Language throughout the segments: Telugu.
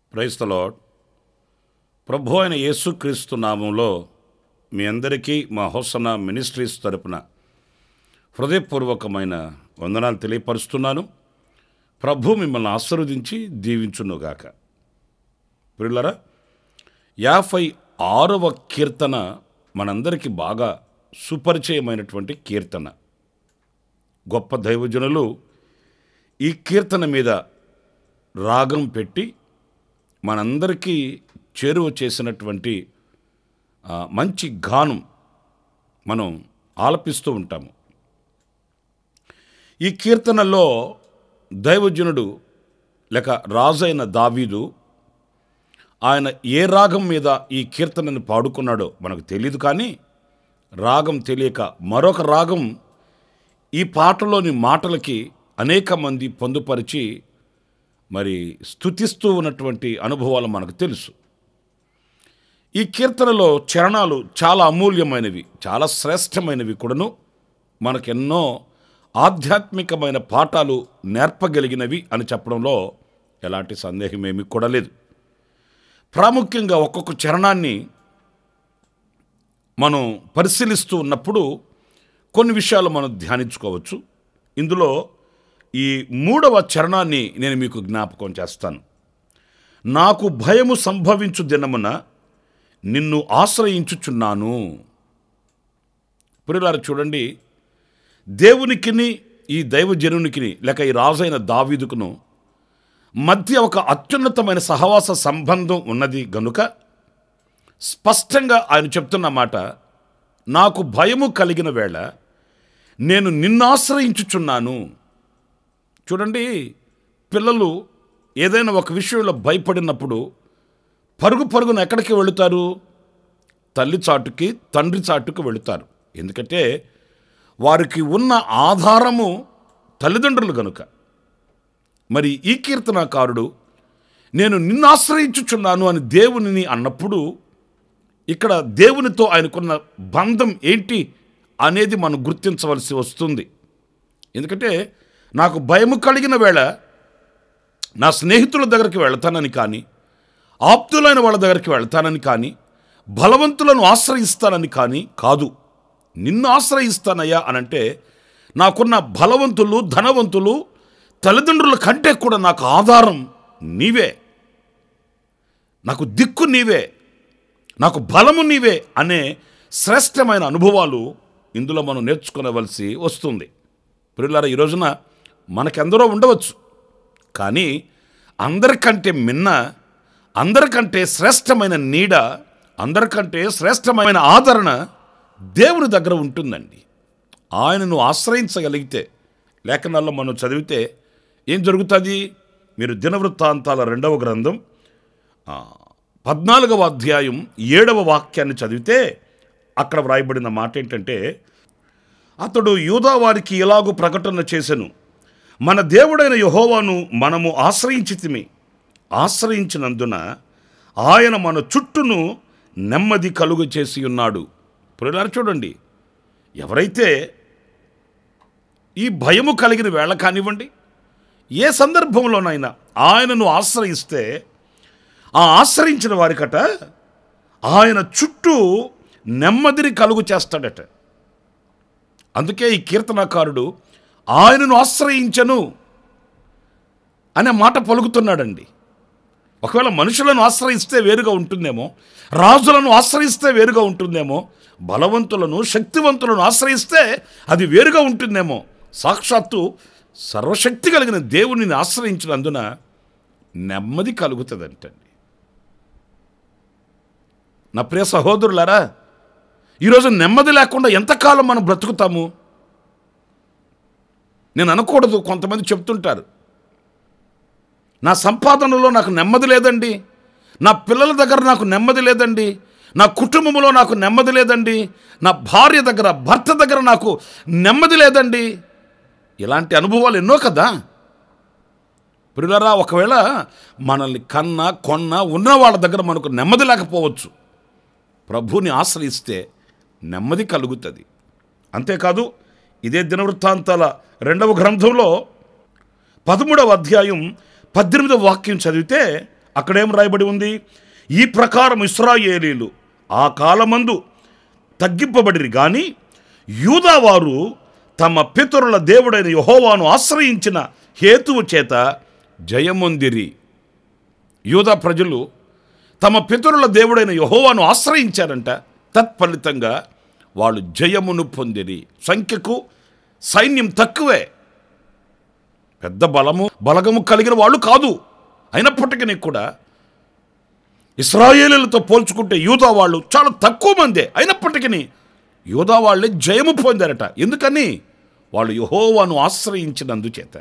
ప్రైస్ ద లాడ్ ప్రభు అయిన యేసుక్రీస్తు నామంలో మీ అందరికీ మా హోసన మినిస్ట్రీస్ తరపున హృదయపూర్వకమైన వందనాలు తెలియపరుస్తున్నాను ప్రభు మిమ్మల్ని ఆశీర్వదించి దీవించునుగాక పిల్లరా యాభై ఆరవ కీర్తన మనందరికీ బాగా సుపరిచయమైనటువంటి కీర్తన గొప్ప దైవజనులు ఈ కీర్తన మీద రాగం పెట్టి మనందరికీ చేరువ చేసినటువంటి ఆ, మంచి గానం మనం ఆలపిస్తూ ఉంటాము ఈ కీర్తనలో దైవజనుడు లేక రాజైన దావీదు ఆయన ఏ రాగం మీద ఈ కీర్తనని పాడుకున్నాడో మనకు తెలియదు కానీ రాగం తెలియక మరొక రాగం ఈ పాటలోని మాటలకి అనేక మంది పొందుపరిచి మరి స్థుతిస్తూ ఉన్నటువంటి అనుభవాలు మనకు తెలుసు ఈ కీర్తనలో చరణాలు చాలా అమూల్యమైనవి చాలా శ్రేష్టమైనవి కూడాను మనకెన్నో ఆధ్యాత్మికమైన పాఠాలు నేర్పగలిగినవి అని చెప్పడంలో ఎలాంటి సందేహం ఏమీ కూడా లేదు ప్రాముఖ్యంగా ఒక్కొక్క చరణాన్ని మనం పరిశీలిస్తూ ఉన్నప్పుడు కొన్ని విషయాలు మనం ధ్యానించుకోవచ్చు ఇందులో ఈ మూడవ చరణాన్ని నేను మీకు జ్ఞాపకం చేస్తాను నాకు భయము సంభవించు దినమున నిన్ను ఆశ్రయించుచున్నాను పురిలారు చూడండి దేవునికిని ఈ దైవజనునికిని లేక ఈ రాజైన దావీదుకును మధ్య ఒక అత్యున్నతమైన సహవాస సంబంధం ఉన్నది గనుక స్పష్టంగా ఆయన చెప్తున్న మాట నాకు భయము కలిగిన వేళ నేను నిన్ను ఆశ్రయించుచున్నాను చూడండి పిల్లలు ఏదైనా ఒక విషయంలో భయపడినప్పుడు పరుగు పరుగున ఎక్కడికి వెళుతారు తల్లి చాటుకి తండ్రి చాటుకు వెళుతారు ఎందుకంటే వారికి ఉన్న ఆధారము తల్లిదండ్రులు గనుక మరి ఈ కీర్తనాకారుడు నేను నిన్ను ఆశ్రయించుచున్నాను అని దేవునిని అన్నప్పుడు ఇక్కడ దేవునితో ఆయనకున్న బంధం ఏంటి అనేది మనం గుర్తించవలసి వస్తుంది ఎందుకంటే నాకు భయము కలిగిన వేళ నా స్నేహితుల దగ్గరికి వెళ్తానని కానీ ఆప్తులైన వాళ్ళ దగ్గరికి వెళ్తానని కానీ బలవంతులను ఆశ్రయిస్తానని కానీ కాదు నిన్ను ఆశ్రయిస్తానయ్యా అనంటే నాకున్న బలవంతులు ధనవంతులు తల్లిదండ్రుల కంటే కూడా నాకు ఆధారం నీవే నాకు దిక్కు నీవే నాకు బలము నీవే అనే శ్రేష్టమైన అనుభవాలు ఇందులో మనం నేర్చుకునవలసి వస్తుంది పిల్లల ఈ రోజున మనకెందరో ఉండవచ్చు కానీ అందరికంటే మిన్న అందరికంటే శ్రేష్టమైన నీడ అందరికంటే శ్రేష్టమైన ఆదరణ దేవుని దగ్గర ఉంటుందండి ఆయనను ఆశ్రయించగలిగితే లేఖనాల్లో మనం చదివితే ఏం జరుగుతుంది మీరు దినవృత్తాంతాల రెండవ గ్రంథం ఆ, పద్నాలుగవ అధ్యాయం ఏడవ వాక్యాన్ని చదివితే అక్కడ వ్రాయబడిన మాట ఏంటంటే అతడు యూదా వారికి ఇలాగూ ప్రకటన చేసెను మన దేవుడైన యహోవాను మనము ఆశ్రయించితిమి ఆశ్రయించినందున ఆయన మన చుట్టూను నెమ్మది కలుగు చేసి ఉన్నాడు పురులారు చూడండి ఎవరైతే ఈ భయము కలిగిన వేళ కానివ్వండి ఏ సందర్భంలోనైనా ఆయనను ఆశ్రయిస్తే ఆ ఆశ్రయించిన వారికట ఆయన చుట్టూ నెమ్మదిని కలుగు చేస్తాడట అందుకే ఈ కీర్తనాకారుడు ఆయనను ఆశ్రయించను అనే మాట పలుకుతున్నాడండి ఒకవేళ మనుషులను ఆశ్రయిస్తే వేరుగా ఉంటుందేమో రాజులను ఆశ్రయిస్తే వేరుగా ఉంటుందేమో బలవంతులను శక్తివంతులను ఆశ్రయిస్తే అది వేరుగా ఉంటుందేమో సాక్షాత్తు సర్వశక్తి కలిగిన దేవునిని ఆశ్రయించినందున నెమ్మది కలుగుతుందంటండి నా ప్రియ సహోదరులారా ఈరోజు నెమ్మది లేకుండా ఎంతకాలం మనం బ్రతుకుతాము నేను అనకూడదు కొంతమంది చెప్తుంటారు నా సంపాదనలో నాకు నెమ్మది లేదండి నా పిల్లల దగ్గర నాకు నెమ్మది లేదండి నా కుటుంబంలో నాకు నెమ్మది లేదండి నా భార్య దగ్గర భర్త దగ్గర నాకు నెమ్మది లేదండి ఇలాంటి అనుభవాలు ఎన్నో కదా పిల్లరా ఒకవేళ మనల్ని కన్న కొన్న ఉన్న వాళ్ళ దగ్గర మనకు నెమ్మది లేకపోవచ్చు ప్రభుని ఆశ్రయిస్తే నెమ్మది కలుగుతుంది అంతేకాదు ఇదే దినవృత్తాంతాల రెండవ గ్రంథంలో పదమూడవ అధ్యాయం పద్దెనిమిదవ వాక్యం చదివితే అక్కడేం రాయబడి ఉంది ఈ ప్రకారం ఇస్రాయేలీలు ఆ కాలమందు తగ్గింపబడిరి గాని యూదావారు తమ పితరుల దేవుడైన యహోవాను ఆశ్రయించిన హేతువు చేత జయమొందిరి యూదా ప్రజలు తమ పితరుల దేవుడైన యహోవాను ఆశ్రయించారంట తత్ఫలితంగా వాళ్ళు జయమును పొందిరి సంఖ్యకు సైన్యం తక్కువే పెద్ద బలము బలగము కలిగిన వాళ్ళు కాదు అయినప్పటికీ కూడా ఇస్రాయేలీలతో పోల్చుకుంటే యూదా వాళ్ళు చాలా తక్కువ మందే అయినప్పటికీ యూదా వాళ్ళే జయము పొందారట ఎందుకని వాళ్ళు యహోవాను ఆశ్రయించినందుచేత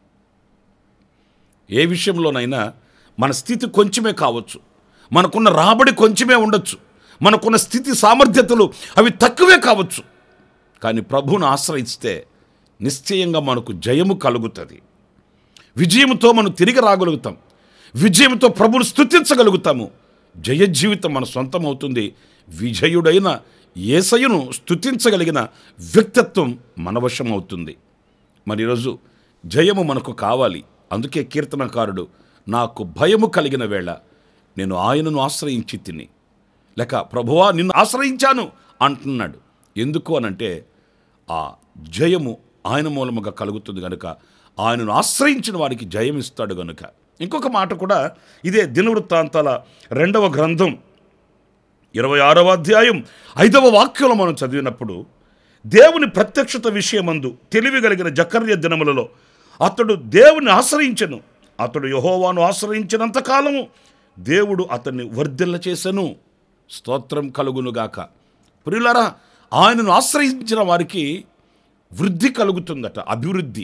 ఏ విషయంలోనైనా మన స్థితి కొంచెమే కావచ్చు మనకున్న రాబడి కొంచెమే ఉండొచ్చు మనకున్న స్థితి సామర్థ్యతలు అవి తక్కువే కావచ్చు కానీ ప్రభువును ఆశ్రయిస్తే నిశ్చయంగా మనకు జయము కలుగుతుంది విజయంతో మనం తిరిగి రాగలుగుతాం విజయంతో ప్రభువును స్తుతించగలుగుతాము జయ జీవితం మన సొంతం అవుతుంది విజయుడైన ఏసయును స్తుతించగలిగిన వ్యక్తిత్వం మన వశం అవుతుంది మరి ఈరోజు జయము మనకు కావాలి అందుకే కీర్తనకారుడు నాకు భయము కలిగిన వేళ నేను ఆయనను ఆశ్రయించి తిని లేక ప్రభువా నిన్ను ఆశ్రయించాను అంటున్నాడు ఎందుకు అనంటే ఆ జయము ఆయన మూలముగా కలుగుతుంది కనుక ఆయనను ఆశ్రయించిన వారికి జయం ఇస్తాడు గనుక ఇంకొక మాట కూడా ఇదే దినవృత్తాంతాల రెండవ గ్రంథం ఇరవై ఆరవ అధ్యాయం ఐదవ వాక్యంలో మనం చదివినప్పుడు దేవుని ప్రత్యక్షత విషయమందు తెలివి కలిగిన జకర్య దినములలో అతడు దేవుని ఆశ్రయించను అతడు యహోవాను ఆశ్రయించినంత కాలము దేవుడు అతన్ని వర్ధిల్ల చేసెను స్తోత్రం కలుగునుగాక ప్రియులరా ఆయనను ఆశ్రయించిన వారికి వృద్ధి కలుగుతుందట అభివృద్ధి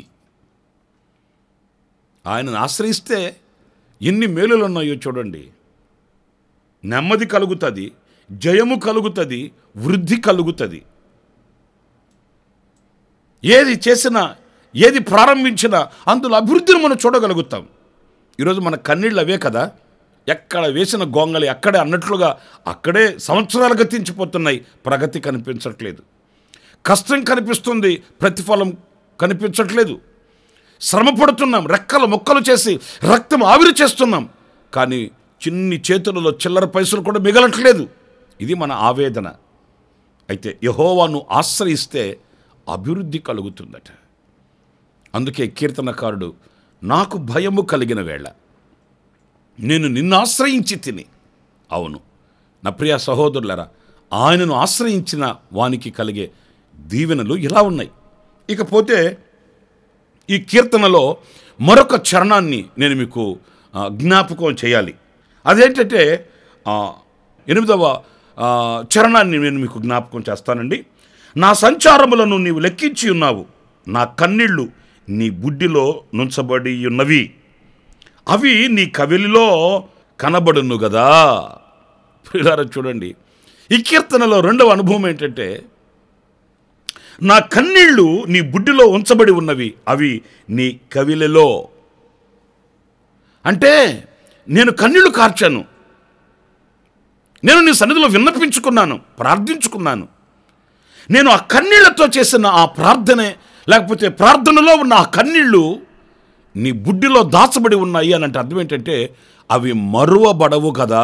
ఆయనను ఆశ్రయిస్తే ఎన్ని మేలులు ఉన్నాయో చూడండి నెమ్మది కలుగుతుంది జయము కలుగుతుంది వృద్ధి కలుగుతుంది ఏది చేసినా ఏది ప్రారంభించినా అందులో అభివృద్ధిని మనం చూడగలుగుతాం ఈరోజు మన కన్నీళ్ళు అవే కదా ఎక్కడ వేసిన గొంగళి అక్కడే అన్నట్లుగా అక్కడే సంవత్సరాలు గతించిపోతున్నాయి ప్రగతి కనిపించట్లేదు కష్టం కనిపిస్తుంది ప్రతిఫలం కనిపించట్లేదు శ్రమ పడుతున్నాం రెక్కలు మొక్కలు చేసి రక్తం ఆవిరి చేస్తున్నాం కానీ చిన్ని చేతులలో చిల్లర పైసలు కూడా మిగలట్లేదు ఇది మన ఆవేదన అయితే యహోవాను ఆశ్రయిస్తే అభివృద్ధి కలుగుతుందట అందుకే కీర్తనకారుడు నాకు భయము కలిగిన వేళ నేను నిన్ను ఆశ్రయించి తిని అవును నా ప్రియ సహోదరులరా ఆయనను ఆశ్రయించిన వానికి కలిగే దీవెనలు ఇలా ఉన్నాయి ఇకపోతే ఈ కీర్తనలో మరొక చరణాన్ని నేను మీకు ఆ, జ్ఞాపకం చేయాలి అదేంటంటే ఆ, ఎనిమిదవ ఆ, చరణాన్ని నేను మీకు జ్ఞాపకం చేస్తానండి నా సంచారములను నీవు లెక్కించి ఉన్నావు నా కన్నీళ్ళు నీ బుడ్డిలో నుంచబడి ఉన్నవి అవి నీ కవిలిలో కనబడును గదా ప్రియులారా చూడండి ఈ కీర్తనలో రెండవ అనుభవం ఏంటంటే నా కన్నీళ్లు నీ బుడ్డిలో ఉంచబడి ఉన్నవి అవి నీ కవిలలో అంటే నేను కన్నీళ్లు కార్చాను నేను నీ సన్నిధిలో విన్నపించుకున్నాను ప్రార్థించుకున్నాను నేను ఆ కన్నీళ్లతో చేసిన ఆ ప్రార్థనే లేకపోతే ప్రార్థనలో ఉన్న ఆ కన్నీళ్లు నీ బుడ్డిలో దాచబడి ఉన్నాయి అని అంటే అర్థం ఏంటంటే అవి మరువబడవు కదా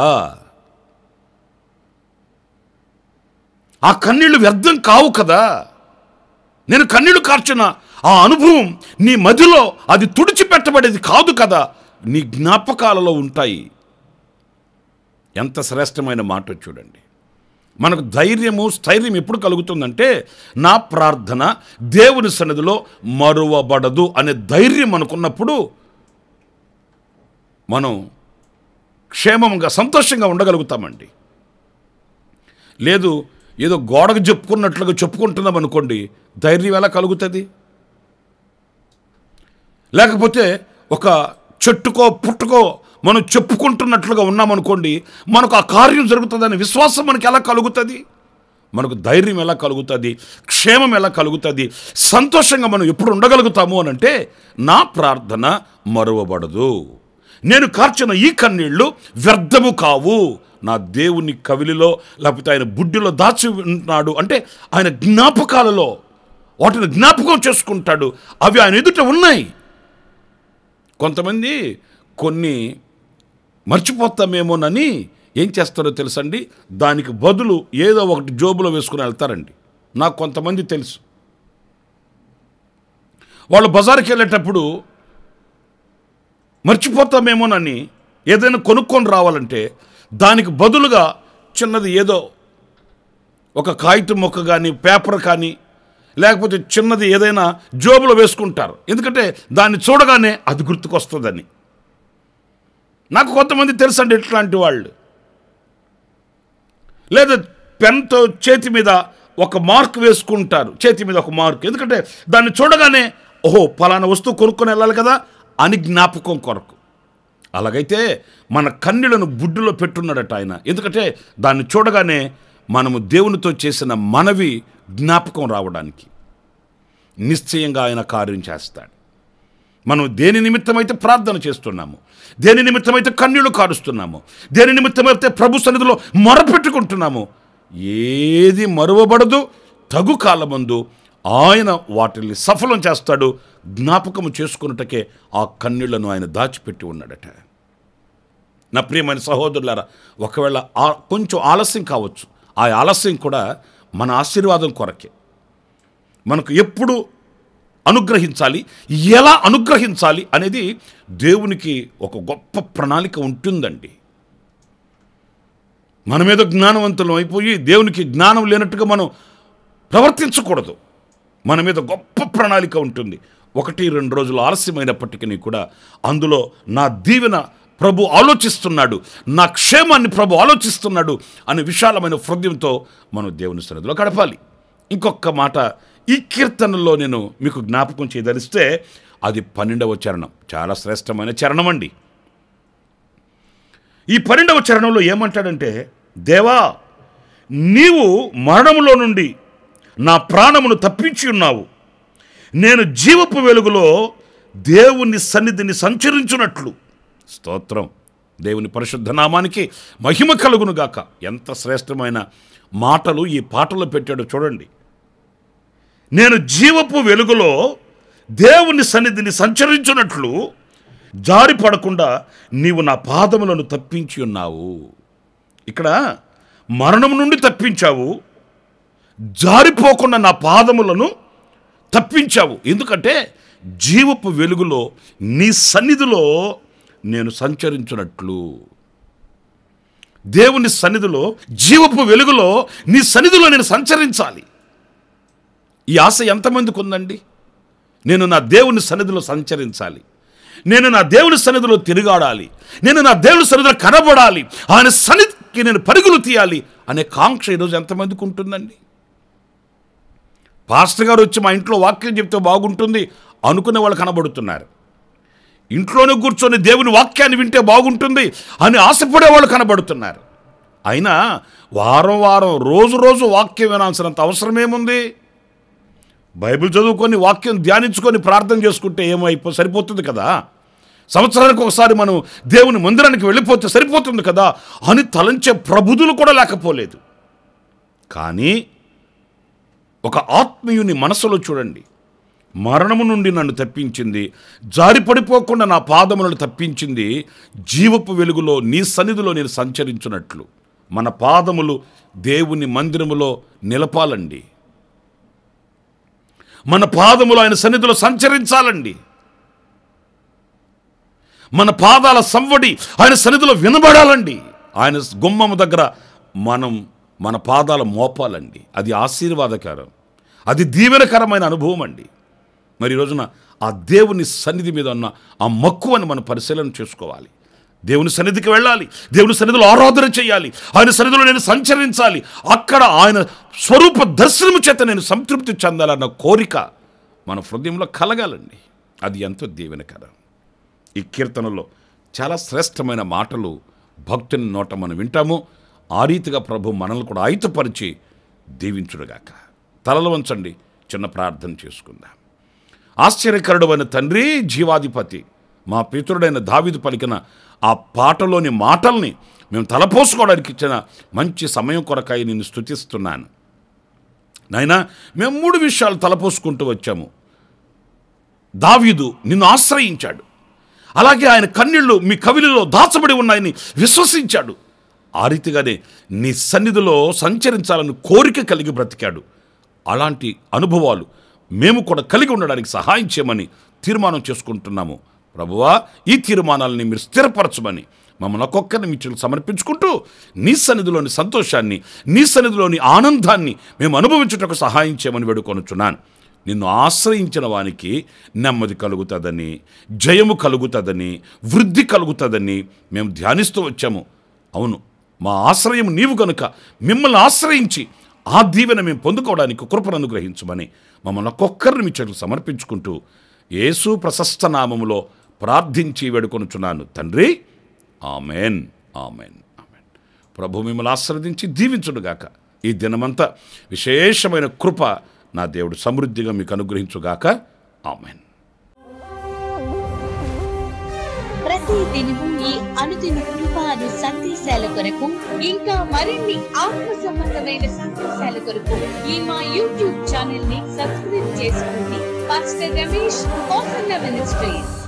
ఆ కన్నీళ్లు వ్యర్థం కావు కదా నేను కన్నీళ్లు కార్చిన ఆ అనుభవం నీ మదిలో అది తుడిచిపెట్టబడేది కాదు కదా నీ జ్ఞాపకాలలో ఉంటాయి ఎంత శ్రేష్టమైన మాట చూడండి మనకు ధైర్యము స్థైర్యం ఎప్పుడు కలుగుతుందంటే నా ప్రార్థన దేవుని సన్నిధిలో మరువబడదు అనే ధైర్యం మనకున్నప్పుడు మనం క్షేమంగా సంతోషంగా ఉండగలుగుతామండి లేదు ఏదో గోడకు చెప్పుకున్నట్లుగా చెప్పుకుంటున్నాం అనుకోండి ధైర్యం ఎలా కలుగుతుంది లేకపోతే ఒక చెట్టుకో పుట్టుకో మనం చెప్పుకుంటున్నట్లుగా ఉన్నామనుకోండి మనకు ఆ కార్యం జరుగుతుందనే విశ్వాసం మనకి ఎలా కలుగుతుంది మనకు ధైర్యం ఎలా కలుగుతుంది క్షేమం ఎలా కలుగుతుంది సంతోషంగా మనం ఎప్పుడు ఉండగలుగుతాము అని అంటే నా ప్రార్థన మరువబడదు నేను కార్చిన ఈ కన్నీళ్లు వ్యర్థము కావు నా దేవుని కవిలిలో లేకపోతే ఆయన బుడ్డిలో దాచి ఉన్నాడు అంటే ఆయన జ్ఞాపకాలలో వాటిని జ్ఞాపకం చేసుకుంటాడు అవి ఆయన ఎదుట ఉన్నాయి కొంతమంది కొన్ని మర్చిపోతామేమోనని ఏం చేస్తారో తెలుసండి దానికి బదులు ఏదో ఒకటి జోబులో వేసుకుని వెళ్తారండి నాకు కొంతమంది తెలుసు వాళ్ళు బజార్కి వెళ్ళేటప్పుడు మర్చిపోతామేమోనని ఏదైనా కొనుక్కొని రావాలంటే దానికి బదులుగా చిన్నది ఏదో ఒక కాగితం మొక్క కానీ పేపర్ కానీ లేకపోతే చిన్నది ఏదైనా జోబులో వేసుకుంటారు ఎందుకంటే దాన్ని చూడగానే అది గుర్తుకొస్తుందని నాకు కొంతమంది తెలుసండి ఇట్లాంటి వాళ్ళు లేదా పెన్తో చేతి మీద ఒక మార్క్ వేసుకుంటారు చేతి మీద ఒక మార్క్ ఎందుకంటే దాన్ని చూడగానే ఓహో పలానా వస్తువు కొనుక్కొని వెళ్ళాలి కదా అని జ్ఞాపకం కొరకు అలాగైతే మన కన్నీళ్లను బుడ్డులో పెట్టున్నాడట ఆయన ఎందుకంటే దాన్ని చూడగానే మనము దేవునితో చేసిన మనవి జ్ఞాపకం రావడానికి నిశ్చయంగా ఆయన కార్యం చేస్తాడు మనం దేని నిమిత్తమైతే ప్రార్థన చేస్తున్నాము దేని నిమిత్తమైతే కన్నీళ్లు కారుస్తున్నాము దేని నిమిత్తమైతే ప్రభు సన్నిధిలో మొరపెట్టుకుంటున్నాము ఏది మరువబడదు తగు కాలమందు ఆయన వాటిని సఫలం చేస్తాడు జ్ఞాపకము చేసుకున్నటకే ఆ కన్నీళ్లను ఆయన దాచిపెట్టి ఉన్నాడట నా ప్రియమైన సహోదరులారా ఒకవేళ ఆ- కొంచెం ఆలస్యం కావచ్చు ఆ ఆలస్యం కూడా మన ఆశీర్వాదం కొరకే మనకు ఎప్పుడు అనుగ్రహించాలి ఎలా అనుగ్రహించాలి అనేది దేవునికి ఒక గొప్ప ప్రణాళిక ఉంటుందండి మనమేదో జ్ఞానవంతులం అయిపోయి దేవునికి జ్ఞానం లేనట్టుగా మనం ప్రవర్తించకూడదు మన మీద గొప్ప ప్రణాళిక ఉంటుంది ఒకటి రెండు రోజులు ఆలస్యమైనప్పటికీ కూడా అందులో నా దీవెన ప్రభు ఆలోచిస్తున్నాడు నా క్షేమాన్ని ప్రభు ఆలోచిస్తున్నాడు అనే విశాలమైన హృదయంతో మనం దేవుని సన్నిధిలో గడపాలి ఇంకొక మాట ఈ కీర్తనలో నేను మీకు జ్ఞాపకం చేయదలిస్తే అది పన్నెండవ చరణం చాలా శ్రేష్టమైన చరణం అండి ఈ పన్నెండవ చరణంలో ఏమంటాడంటే దేవా నీవు మరణములో నుండి నా ప్రాణమును తప్పించి ఉన్నావు నేను జీవపు వెలుగులో దేవుని సన్నిధిని సంచరించున్నట్లు స్తోత్రం దేవుని పరిశుద్ధ నామానికి మహిమ కలుగునుగాక ఎంత శ్రేష్టమైన మాటలు ఈ పాటలో పెట్టాడో చూడండి నేను జీవపు వెలుగులో దేవుని సన్నిధిని సంచరించున్నట్లు జారి పడకుండా నీవు నా పాదములను తప్పించి ఉన్నావు ఇక్కడ మరణం నుండి తప్పించావు జారిపోకుండా నా పాదములను తప్పించావు ఎందుకంటే జీవపు వెలుగులో నీ సన్నిధిలో నేను సంచరించున్నట్లు దేవుని సన్నిధిలో జీవపు వెలుగులో నీ సన్నిధిలో నేను సంచరించాలి ఈ ఆశ ఎంతమందికి ఉందండి నేను నా దేవుని సన్నిధిలో సంచరించాలి నేను నా దేవుని సన్నిధిలో తిరుగాడాలి నేను నా దేవుని సన్నిధిలో కనబడాలి ఆయన సన్నిధికి నేను పరుగులు తీయాలి అనే కాంక్ష ఈరోజు ఎంతమందికి ఉంటుందండి పాస్టర్ గారు వచ్చి మా ఇంట్లో వాక్యం చెప్తే బాగుంటుంది అనుకునే వాళ్ళు కనబడుతున్నారు ఇంట్లోనే కూర్చొని దేవుని వాక్యాన్ని వింటే బాగుంటుంది అని ఆశపడే వాళ్ళు కనబడుతున్నారు అయినా వారం వారం రోజు రోజు వాక్యం వినాల్సినంత అవసరం ఏముంది బైబిల్ చదువుకొని వాక్యం ధ్యానించుకొని ప్రార్థన చేసుకుంటే ఏమైపో సరిపోతుంది కదా సంవత్సరానికి ఒకసారి మనం దేవుని మందిరానికి వెళ్ళిపోతే సరిపోతుంది కదా అని తలంచే ప్రబుధులు కూడా లేకపోలేదు కానీ ఒక ఆత్మీయుని మనసులో చూడండి మరణము నుండి నన్ను తప్పించింది జారి పడిపోకుండా నా పాదములను తప్పించింది జీవపు వెలుగులో నీ సన్నిధిలో నేను సంచరించున్నట్లు మన పాదములు దేవుని మందిరములో నిలపాలండి మన పాదములు ఆయన సన్నిధిలో సంచరించాలండి మన పాదాల సంవడి ఆయన సన్నిధిలో వినబడాలండి ఆయన గుమ్మము దగ్గర మనం మన పాదాల మోపాలండి అది ఆశీర్వాదకరం అది దీవెనకరమైన అనుభవం అండి మరి ఈ రోజున ఆ దేవుని సన్నిధి మీద ఉన్న ఆ మక్కువని మనం పరిశీలన చేసుకోవాలి దేవుని సన్నిధికి వెళ్ళాలి దేవుని సన్నిధిలో ఆరాధన చేయాలి ఆయన సన్నిధిలో నేను సంచరించాలి అక్కడ ఆయన స్వరూప దర్శనము చేత నేను సంతృప్తి చెందాలన్న కోరిక మన హృదయంలో కలగాలండి అది ఎంతో దీవెనకరం ఈ కీర్తనలో చాలా శ్రేష్టమైన మాటలు భక్తుని నోట మనం వింటాము ఆ రీతిగా ప్రభు మనల్ని కూడా ఆయుతపరిచి దీవించుడుగాక తలలు వంచండి చిన్న ప్రార్థన చేసుకుందాం ఆశ్చర్యకరుడు అయిన తండ్రి జీవాధిపతి మా పితరుడైన దావిదు పలికిన ఆ పాటలోని మాటల్ని మేము తలపోసుకోవడానికి ఇచ్చిన మంచి సమయం కొరకాయి నేను స్తుతిస్తున్నాను నాయనా మేము మూడు విషయాలు తలపోసుకుంటూ వచ్చాము దావీదు నిన్ను ఆశ్రయించాడు అలాగే ఆయన కన్నీళ్లు మీ కవిలిలో దాచబడి ఉన్నాయని విశ్వసించాడు ఆ రీతిగానే నీ సన్నిధిలో సంచరించాలని కోరిక కలిగి బ్రతికాడు అలాంటి అనుభవాలు మేము కూడా కలిగి ఉండడానికి సహాయం చేయమని తీర్మానం చేసుకుంటున్నాము ప్రభువా ఈ తీర్మానాలని మీరు స్థిరపరచమని మమ్మల్ని ఒక్కొక్కరిని మీ చేతులకు సమర్పించుకుంటూ నీ సన్నిధిలోని సంతోషాన్ని నీ సన్నిధిలోని ఆనందాన్ని మేము అనుభవించుటకు సహాయం చేయమని వేడుకొనుచున్నాను నిన్ను ఆశ్రయించిన వానికి నెమ్మది కలుగుతుందని జయము కలుగుతుందని వృద్ధి కలుగుతుందని మేము ధ్యానిస్తూ వచ్చాము అవును మా ఆశ్రయం నీవు కనుక మిమ్మల్ని ఆశ్రయించి ఆ దీవెన మేము పొందుకోవడానికి కృపను అనుగ్రహించమని మమ్మల్ని ఒక్కొక్కరిని మీ చేతులు సమర్పించుకుంటూ యేసు ప్రశస్త నామములో ప్రార్థించి వేడుకొనుచున్నాను తండ్రి ఆమెన్ ఆమెన్ ఆమెన్ ప్రభు మిమ్మల్ని ఆశ్రదించి దీవించుడుగాక ఈ దినమంతా విశేషమైన కృప నా దేవుడు సమృద్ధిగా మీకు అనుగ్రహించుగాక ఆమెన్ ప్రతి దినము ఈ అనుదిన కృపాను సందేశాల కొరకు ఇంకా మరిన్ని ఆత్మ సంబంధమైన సందేశాల కొరకు ఈ మా యూట్యూబ్ ఛానల్ ని సబ్స్క్రైబ్ చేసుకోండి పాస్టర్ రమేష్ కోసన్న మినిస్ట్రీస్